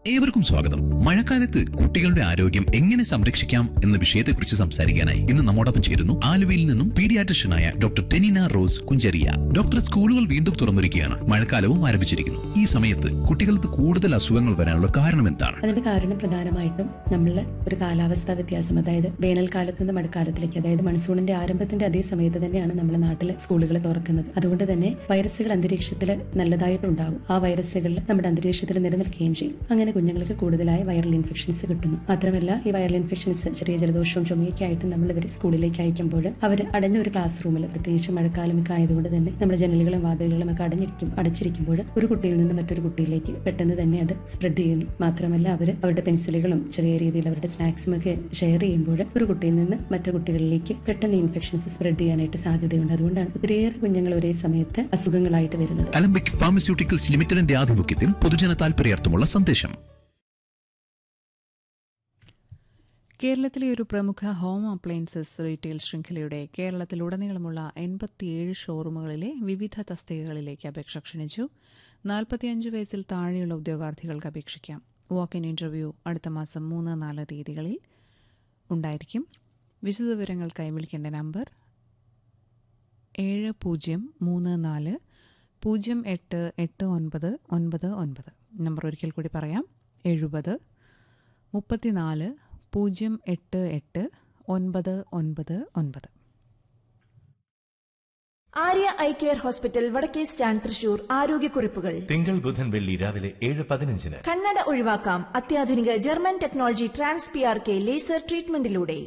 ഏവർക്കും സ്വാഗതം മഴക്കാലത്ത് കുട്ടികളുടെ ആരോഗ്യം എങ്ങനെ സംരക്ഷിക്കാം എന്ന വിഷയത്തെക്കുറിച്ച് സംസാരിക്കാനായി ഇന്ന് നമ്മോടൊപ്പം ചേരുന്നു ആലുവയിൽ നിന്നും പീഡിയാട്രിഷ്യനായ doctor Tenina Rose Kunjaria doctor സ്കൂളുകൾ വീണ്ടും തുറന്നിരിക്കുകയാണ് മഴക്കാലവും ആരംഭിച്ചിരിക്കുന്നു ഈ സമയത്ത് കുട്ടികൾക്ക് കൂടുതൽ അസുഖങ്ങൾ വരാനുള്ള കാരണം എന്താണ് അതിന്റെ കാരണം പ്രധാനമായിട്ടും നമ്മൾ ഒരു കാലാവസ്ഥാ വ്യത്യാസം അതായത് വേനൽക്കാലത്ത് നിന്ന് മഴക്കാലത്തിലേക്ക് അതായത് മൺസൂണിന്റെ ആരംഭത്തിന്റെ അതേ സമയത്ത് തന്നെയാണ് നമ്മുടെ നാട്ടിൽ സ്കൂളുകൾ തുറക്കുന്നത് അതുകൊണ്ട് തന്നെ വൈറസുകൾ അന്തരീക്ഷത്തിൽ നല്ലതായിട്ടുണ്ടാകും ആ വൈറസുകൾ നമ്മുടെ അന്തരീക്ഷത്തിൽ നിലനിൽക്കുകയും ചെയ്യും അങ്ങനെ കുഞ്ഞുങ്ങൾക്ക് കൂടുതലായി വൈറൽ ഇൻഫെക്ഷൻസ് കിട്ടുന്നു മാത്രമല്ല ഈ വൈറൽ ഇൻഫെക്ഷൻസ് ചെറിയ ജലദോഷവും ചുമയൊക്കെ ആയിട്ട് നമ്മൾ ഇവരെ സ്കൂളിലേക്ക് അയക്കുമ്പോൾ അവർ അടഞ്ഞ ഒരു ക്ലാസ് റൂമിൽ പ്രത്യേകിച്ച് മഴക്കാലമൊക്കെ ആയതുകൊണ്ട് തന്നെ നമ്മുടെ ജനലുകളും വാതിലുകളും ഒക്കെ അടഞ്ഞിരിക്കും അടച്ചിരിക്കുമ്പോൾ ഒരു കുട്ടിയിൽ നിന്ന് മറ്റൊരു കുട്ടിയിലേക്ക് പെട്ടെന്ന് തന്നെ അത് സ്പ്രെഡ് ചെയ്യുന്നു മാത്രമല്ല അവർ അവരുടെ പെൻസിലുകളും ചെറിയ രീതിയിൽ അവരുടെ സ്നാക്സും ഒക്കെ ഷെയർ ചെയ്യുമ്പോൾ ഒരു കുട്ടിയിൽ നിന്ന് മറ്റു കുട്ടികളിലേക്ക് പെട്ടെന്ന് ഇൻഫെക്ഷൻസ് സ്പ്രെഡ് ചെയ്യാനായിട്ട് സാധ്യതയുണ്ട് അതുകൊണ്ടാണ് ഒത്തിരിയേറെ കുഞ്ഞുങ്ങൾ ഒരേ സമയത്ത് അസുഖങ്ങളായിട്ട് വരുന്നത് അലംബിക് ഫാർമസ്യൂട്ടിക്കൽസ് ലിമിറ്റഡിന്റെ ആഭിമുഖ്യത്തിൽ പൊതുജന താൽപര്യാർത്ഥമുള്ള സന്ദേശം കേരളത്തിലെ ഒരു പ്രമുഖ ഹോം അപ്ലയൻസസ് റീറ്റെയിൽ ശൃംഖലയുടെ കേരളത്തിലുടനീളമുള്ള എൺപത്തിയേഴ് ഷോറൂമുകളിലെ വിവിധ തസ്തികകളിലേക്ക് അപേക്ഷ ക്ഷണിച്ചു നാൽപ്പത്തിയഞ്ച് വയസ്സിൽ താഴെയുള്ള ഉദ്യോഗാർത്ഥികൾക്ക് അപേക്ഷിക്കാം വാക്ക് ഇൻ ഇന്റർവ്യൂ അടുത്ത മാസം മൂന്ന് നാല് തീയതികളിൽ ഉണ്ടായിരിക്കും വിശദവിവരങ്ങൾക്കായി വിളിക്കേണ്ട നമ്പർ ഏഴ് പൂജ്യം മൂന്ന് നാല് പൂജ്യം എട്ട് എട്ട് ഒൻപത് ഒൻപത് ഒൻപത് നമ്പർ ഒരിക്കൽ കൂടി പറയാം എഴുപത് മുപ്പത്തിനാല് പൂജ്യം എട്ട് എട്ട് ഒൻപത് ഒൻപത് ഒൻപത് ആര്യ ഐ കെയർ ഹോസ്പിറ്റൽ വടക്കേ സ്റ്റാൻഡ് തൃശൂർ ആരോഗ്യക്കുറിപ്പുകൾ തിങ്കൾ ബുധൻ വെള്ളി രാവിലെ ഏഴ് പതിനഞ്ചിന് കണ്ണട ഒഴിവാക്കാം അത്യാധുനിക German technology trans P R K laser ട്രീറ്റ്മെന്റിലൂടെ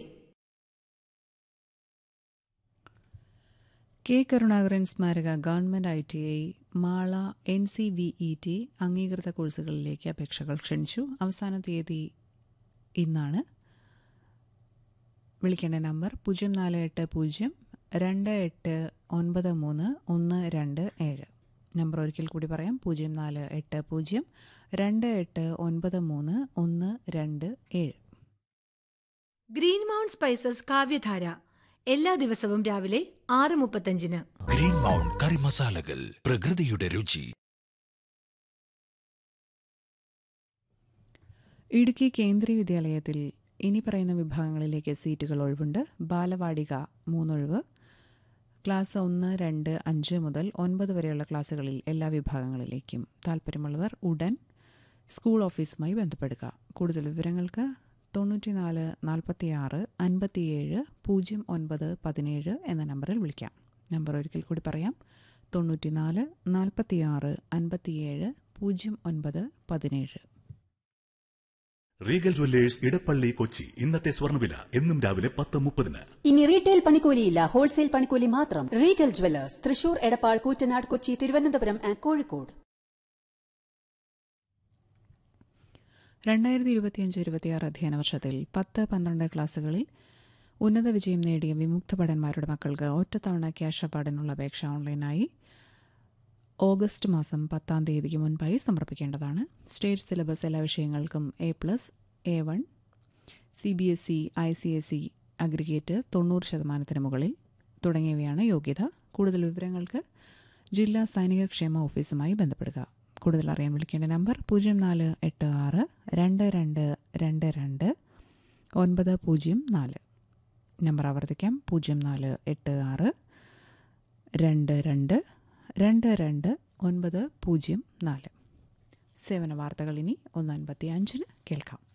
കെ കരുണാകരൻ സ്മാരക government I T I Mala N C V E T അംഗീകൃത കോഴ്സുകളിലേക്ക് അപേക്ഷകൾ ക്ഷണിച്ചു അവസാന തീയതി ഇന്നാണ് വിളിക്കേണ്ട നമ്പർ പൂജ്യം നാല് എട്ട് പൂജ്യം രണ്ട് എട്ട് ഒൻപത് മൂന്ന് ഒന്ന് രണ്ട് ഏഴ് നമ്പർ ഒരിക്കൽ കൂടി പറയാം പൂജ്യം നാല് എട്ട് പൂജ്യം രണ്ട് എട്ട് ഒൻപത് മൂന്ന് ഒന്ന് രണ്ട് ഏഴ് ഗ്രീൻ മൗണ്ട് സ്പൈസസ് കാവ്യധാര എല്ലാ ദിവസവും രാവിലെ ആറ് മുപ്പത്തഞ്ചിന് ഗ്രീൻ മൗണ്ട് കറി മസാലകൾ പ്രകൃതിയുടെ രുചി ഇടുക്കി കേന്ദ്രീയ വിദ്യാലയത്തിൽ ഇനി പറയുന്ന വിഭാഗങ്ങളിലേക്ക് സീറ്റുകൾ ഒഴിവുണ്ട് ബാലവാടിക മൂന്നൊഴിവ് ക്ലാസ് ഒന്ന് രണ്ട് അഞ്ച് മുതൽ ഒൻപത് വരെയുള്ള ക്ലാസ്സുകളിൽ എല്ലാ വിഭാഗങ്ങളിലേക്കും താൽപ്പര്യമുള്ളവർ ഉടൻ സ്കൂൾ ഓഫീസുമായി ബന്ധപ്പെടുക കൂടുതൽ വിവരങ്ങൾക്ക് തൊണ്ണൂറ്റിനാല് നാൽപ്പത്തിയാറ് അൻപത്തിയേഴ് പൂജ്യം ഒൻപത് പതിനേഴ് എന്ന നമ്പറിൽ വിളിക്കാം നമ്പർ ഒരിക്കൽ കൂടി പറയാം തൊണ്ണൂറ്റിനാല് നാൽപ്പത്തിയാറ് അൻപത്തിയേഴ് പൂജ്യം ഒൻപത് പതിനേഴ് റീഗൽ ജ്വല്ലേഴ്സ് ഇടപ്പള്ളി കൊച്ചി ഇന്നത്തെ സ്വർണ്ണവില എന്നും രാവിലെ പത്ത് മുപ്പതിന് ഇനി റീറ്റെയിൽ പണിക്കൂലിയില്ല ഹോൾസെയിൽ പണിക്കൂലി മാത്രം Regal jewellers Thrissur Edappal Koottanad Kochi Thiruvananthapuram and Kozhikode രണ്ടായിരത്തി ഇരുപത്തിയഞ്ച് ഇരുപത്തിയാറ് അധ്യയന വർഷത്തിൽ പത്ത് പന്ത്രണ്ട് ക്ലാസ്സുകളിൽ ഉന്നത വിജയം നേടിയ വിമുക്ത ഭടന്മാരുടെ മക്കൾക്ക് ഒറ്റത്തവണ ക്യാഷ് അപ്പാടിനുള്ള അപേക്ഷ ഓൺലൈനായി ഓഗസ്റ്റ് മാസം പത്താം തീയതിക്ക് മുൻപായി സമർപ്പിക്കേണ്ടതാണ് സ്റ്റേറ്റ് സിലബസ് എല്ലാ വിഷയങ്ങൾക്കും A plus A one C B S E I C S E aggregate തൊണ്ണൂറ് ശതമാനത്തിന് മുകളിൽ തുടങ്ങിയവയാണ് യോഗ്യത കൂടുതൽ വിവരങ്ങൾക്ക് ജില്ലാ സൈനിക ക്ഷേമ ഓഫീസുമായി ബന്ധപ്പെടുക കൂടുതൽ അറിയാൻ വിളിക്കേണ്ട നമ്പർ പൂജ്യം നാല് എട്ട് ആറ് രണ്ട് രണ്ട് രണ്ട് രണ്ട് ഒൻപത് പൂജ്യം നാല് നമ്പർ ആവർത്തിക്കാം പൂജ്യം നാല് എട്ട് ആറ് രണ്ട് രണ്ട് രണ്ട് രണ്ട് ഒൻപത് പൂജ്യം നാല് സേവന വാർത്തകൾ ഇനി ഒന്ന് അൻപത്തി അഞ്ചിന് കേൾക്കാം